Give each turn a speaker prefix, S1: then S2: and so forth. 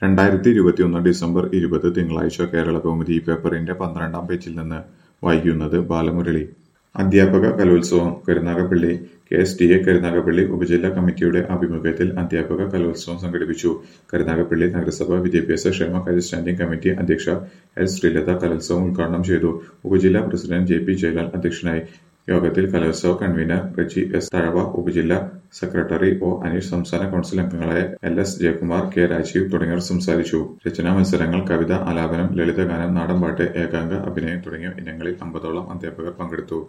S1: രണ്ടായിരത്തി ഇരുപത്തിയൊന്ന് ഡിസംബർ ഇരുപത് തിങ്കളാഴ്ച കേരളകൗമുദി പേപ്പറിന്റെ പന്ത്രണ്ടാം പേജിൽ നിന്ന് വായിക്കുന്നത് ബാലമുരളി അധ്യാപക കലോത്സവം Karunagappally K S T A Karunagappally ഉപജില്ലാ കമ്മിറ്റിയുടെ ആഭിമുഖ്യത്തിൽ അധ്യാപക കലോത്സവം സംഘടിപ്പിച്ചു കരുനാഗപ്പള്ളി നഗരസഭ വിദ്യാഭ്യാസ ക്ഷേമകാര്യ സ്റ്റാൻഡിംഗ് കമ്മിറ്റി അധ്യക്ഷ എൽ ശ്രീലത കലോത്സവം ഉദ്ഘാടനം ചെയ്തു ഉപജില്ലാ പ്രസിഡന്റ് ജെ പി ജയലാൽ അധ്യക്ഷനായി യോഗത്തിൽ കലോത്സവ കൺവീനർ റെജി എസ് തഴവ ഉപജില്ലാ സെക്രട്ടറി ഒ അനീഷ് സംസ്ഥാന കൌൺസിൽ അംഗങ്ങളായ L S Jayakumar K Rajeev തുടങ്ങിയവർ സംസാരിച്ചു രചനാ മത്സരങ്ങൾ കവിത ആലാപനം ലളിതഗാനം നാടൻപാട്ട് ഏകാംഗ അഭിനയം തുടങ്ങിയ ഇനങ്ങളിൽ അമ്പതോളം അധ്യാപകർ പങ്കെടുത്തു